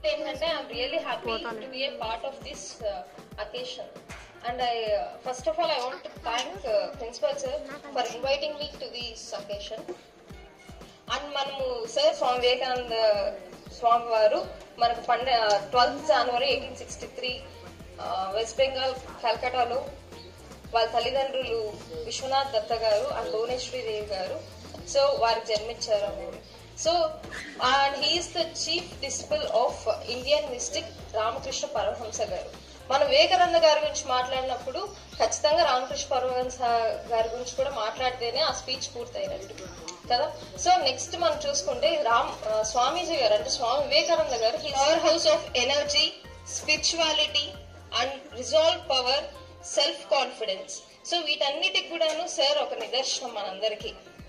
ఏంటంటే I'm really happy to be a part of this occasion and I first of all I want to thank principal sir for inviting me to this occasion and మనము sir Swami Vivekananda Swami వారు మనకు పండ twelfth January eighteen sixty three West Bengal కల్కటాలో వాళ్ళ తల్లిదండ్రులు విశ్వనాథ్ దత్త గారు and Bhuvaneswari దేవి గారు so వారికి జన్మించారు అనేది so and he's the chief disciple of Indian mystic Ramakrishna Paramahamsa గారు మనం వివేకానంద గారి గురించి మాట్లాడినప్పుడు ఖచ్చితంగా రామకృష్ణ పరమహంస గారి గురించి కూడా మాట్లాడితేనే ఆ స్పీచ్ పూర్తయినట్టు కదా సో నెక్స్ట్ మనం చూసుకుంటే రామ్ ఆ, స్వామీజీ గారు అంటే స్వామి వివేకానంద గారు power house of energy spirituality and resolve power self confidence so వీటన్నిటికి కూడాను సార్ ఒక నిదర్శనం మనందరికి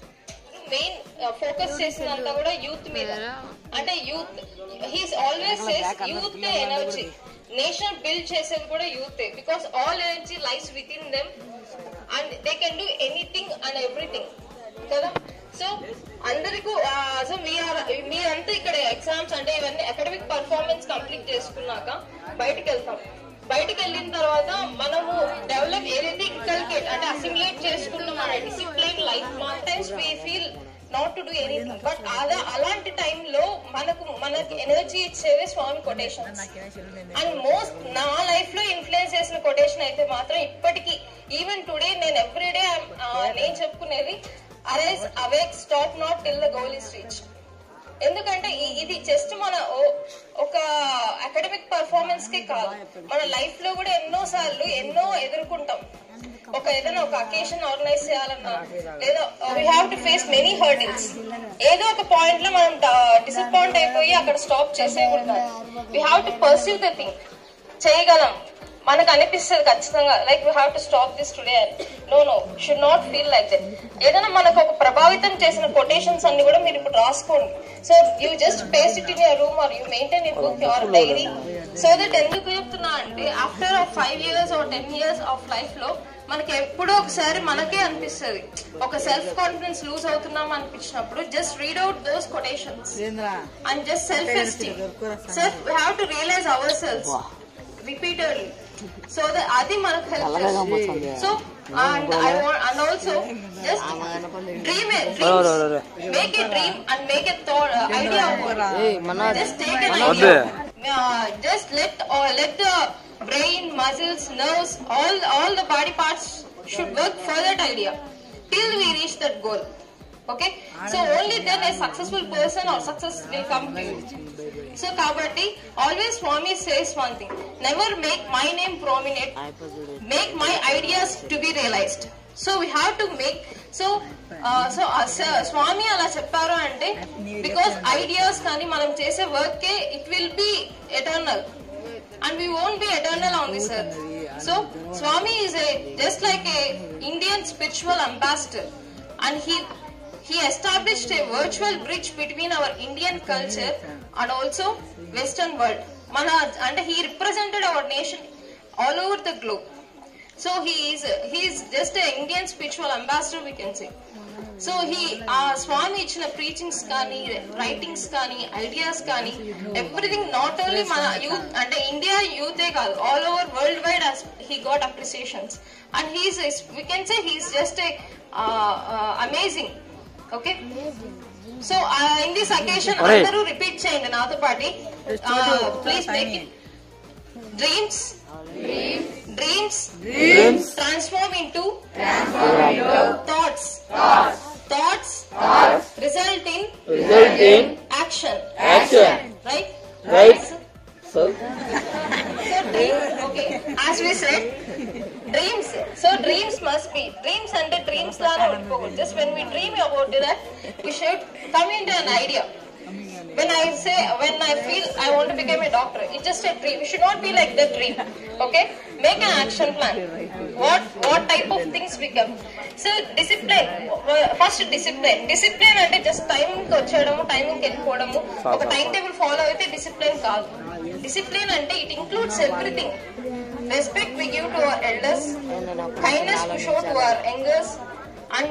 మెయిన్ ఫోకస్ చేసినంతా కూడా యూత్ మీద అంటే youth he's always says youth energy nation build చేసేది కూడా youth because all energy lies with in them and they can do anything and everything కదా సో అందరికీ సో మీఆర్ మీరంతా ఇక్కడ ఎగ్జామ్స్ అంటే ఇవన్నీ అకాడమిక్ పర్ఫార్మెన్స్ కంప్లీట్ చేసుకున్నాక బయటికి వెళ్తాం బయటికి వెళ్ళిన తర్వాత మనము డెవలప్ ఏదైతే ఇన్కల్కేట్ అంటే అసిమిలేట్ చేసుకున్నాం మన discipline life times we feel not to do anything but అలా అలాంటి టైంలో మనకు మనకి ఎనర్జీ ఇచ్చేది స్వామి కొటేషన్స్ అండ్ మోస్ట్ నా లైఫ్ లో ఇన్ఫ్లుయెన్స్ చేసిన కొటేషన్ అయితే మాత్రం ఇప్పటికీ ఈవెన్ టుడే నేను ఎవ్రీడే నేను చెప్పుకునేది arise awake stop not till the goal is reach ఎందుకంటే ఈ- ఇది జస్ట్ మన ఓ- ఒక అకాడమిక్ పర్ఫార్మెన్స్ కి కాదు మన లైఫ్ లో కూడా ఎన్నో సార్లు ఎన్నో ఎదుర్కొంటాం ఒక ఏదైనా ఒక అకేషన్ ఆర్గనైజ్ చేయాలన్నా లేదా we have to face many hurdles ఏదో ఒక పాయింట్ లో మనం డిసప్పాయింట్ అయిపోయి అక్కడ స్టాప్ చేసేయకూడదు we have to perceive the thing చేయగలం మనకు అనిపిస్తుంది ఖచ్చితంగా like we have to stop this today no no should not feel like that ఏదైనా మనకు ఒక ప్రభావితం చేసిన కొటేషన్స్ అన్ని కూడా మీరు ఇప్పుడు రాసుకోండి so you just paste it in your room or you maintain your book your diary so that ఎందుకు చెప్తున్నా అంటే after five years or ten years of life లో మనకి ఎప్పుడో ఒకసారి మనకే అనిపిస్తుంది ఒక సెల్ఫ్ కాన్ఫిడెన్స్ లూజ్ అవుతున్నాం అనిపించినప్పుడు just read out those quotations and just self-esteem. So we have to realize ourselves repeatedly. So that adi మనకు help చేస్తుంది. So and I want and also just dream it, dreams. make a dream and make a thought uh, idea about it. Just take an idea. Uh, just let or let the brain, muscles, nerves, all all the body parts should work for that idea till we reach that goal. Okay, so only then a successful person or success will come to you. So Kabatti, always Swami says one thing: never make my name prominent. Make my ideas to be realized. So we have to make so uh, so uh, sir, Swami అలా చెప్పారు అంటే because ideas కానీ మనం చేసే work కే it will be eternal and we won't be eternal on this earth so Swami is a just like a Indian spiritual ambassador and he he established a virtual bridge between our Indian culture and also Western world. మన అంటే he represented our nation all over the globe. So he is he is just a Indian spiritual ambassador we can say. So he ఆ స్వామి ఇచ్చిన preachings కానీ writings కానీ ideas కానీ everything not only మన youth అంటే India యూతే కాదు all over world wide he got appreciations and he's we can say he's just a amazing okay so in this occasion అందరూ రిపీట్ చేయండి నాతో పాటి please make it dreams dreams transform into thoughts thoughts result in Result in action action. right Right. so dream okay as we said dreams so dreams must be dreams అంటే dreams లానే ఉండిపోకూడదు just when we dream about that we should come into an idea when I say, when I feel I want to become a doctor, it's just a dream. It should not be like the dream. Okay? Make an action plan. What what type of things become? So discipline. First discipline. Discipline అంటే just time కి వచ్చేయడము time కి వెళ్ళిపోవడము ఒక time table follow అయితే discipline కాదు discipline అంటే it includes everything respect we give to our elders kindness to show to our youngers and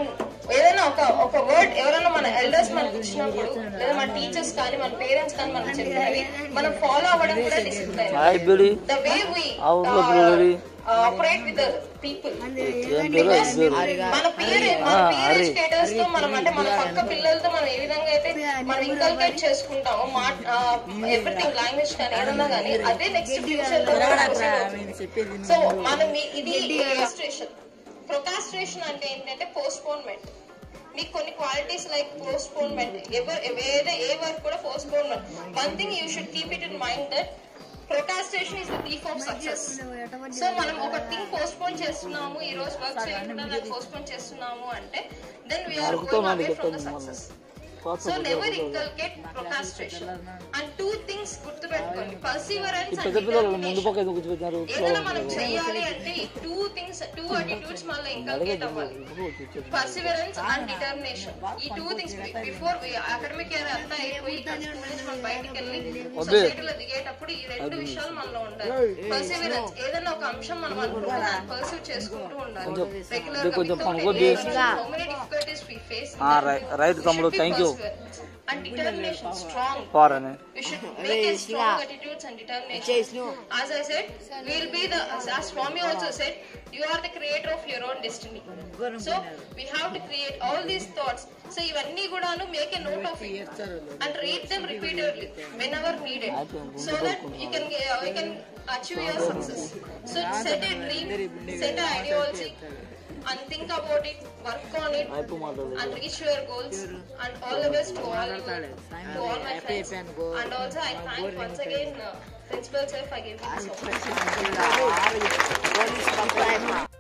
ఏదైనా ఒక ఒక వర్డ్ ఎవరైనా మన ఎల్డర్స్ మనకి ఇచ్చినప్పుడు లేదా మన టీచర్స్ కానీ మన పేరెంట్స్ కానీ మనకి చెప్పినవి మనం ఫాలో అవ్వడం కూడా డిసిప్లైన్ హాయ్ బిడి ద వే వి అవును, బ్రదరి. ఆపరేట్ విత్ ద పీపుల్ ఏం పేరు ఏం పేరు మన పేరు మన పేరు స్టేటస్ తో మనం అంటే మన పక్క పిల్లలతో మనం ఏ విధంగా అయితే మనం ఇంకల్కేట్ చేసుకుంటామో మా ఎవ్రీథింగ్ లాంగ్వేజ్ కానీ ఏదన్నా కానీ అదే నెక్స్ట్ ఫ్యూచర్ లో సో మనం ఈ- ఇది ప్రొకాస్ట్రేషన్ ప్రొకాస్ట్రేషన్ అంటే ఏంటంటే పోస్ట్పోన్మెంట్ మీకు కొన్ని క్వాలిటీస్ లైక్ పోస్ట్పోన్మెంట్ ఎవరు ఏదో ఏ వర్క్ కూడా postponement one thing you should keep it in mind that procrastination is the thief of success so మనం ఒక థింగ్ పోస్ట్పోన్ చేస్తున్నాము ఈ రోజు వర్క్ చేయకుండా దాన్ని పోస్ట్పోన్ చేస్తున్నాము అంటే then we're going away from the success so never inculcate procrastination and two things గుర్తుపెట్టుకోండి పర్సివరెన్స్ పెద్ద పిల్లలు ముందు పక్క ఎందుకు కూర్చోబెట్టినారు ఏదైనా మనం చెయ్యాలి అంటే ఈ టూ థింగ్స్ టూ అటిట్యూడ్స్ మళ్ళీ ఇంకల్కేట్ అవ్వాలి పర్సివరెన్స్ అండ్ డిటర్మినేషన్ ఈ two things before academic year అంతా అయిపోయి ఇక్కడ స్కూల్ నుంచి మనం బయటికి వెళ్ళి సొసైటీలో దిగేటప్పుడు ఈ రెండు విషయాలు మనలో ఉండాలి పర్సివరెన్స్ ఏదైనా ఒక అంశం మనం అనుకుంటున్నా పర్సీవ్ చేసుకుంటూ ఉండాలి రెగ్యులర్ కొంచెం పనుకోద్ది. How many difficulties we face ఆ, రైట్ రైట్ తమ్ముడు thank you and determination strong far అని We should make a strong attitudes and determination. As I said, we'll be the, as as Swami also said, you are the creator of your own destiny. So, we have to create all these thoughts. So, ఇవన్నీ కూడాను make a note of it and read them repeatedly whenever needed so that you can, get- you can achieve your success. So, set a dream, set an ideology and think about it, work on it అయిపో మాట్లాడదు and reach your goals and all the best to all you, to all my friends and also I thank once again uh, principal sir for giving this opportunity. Police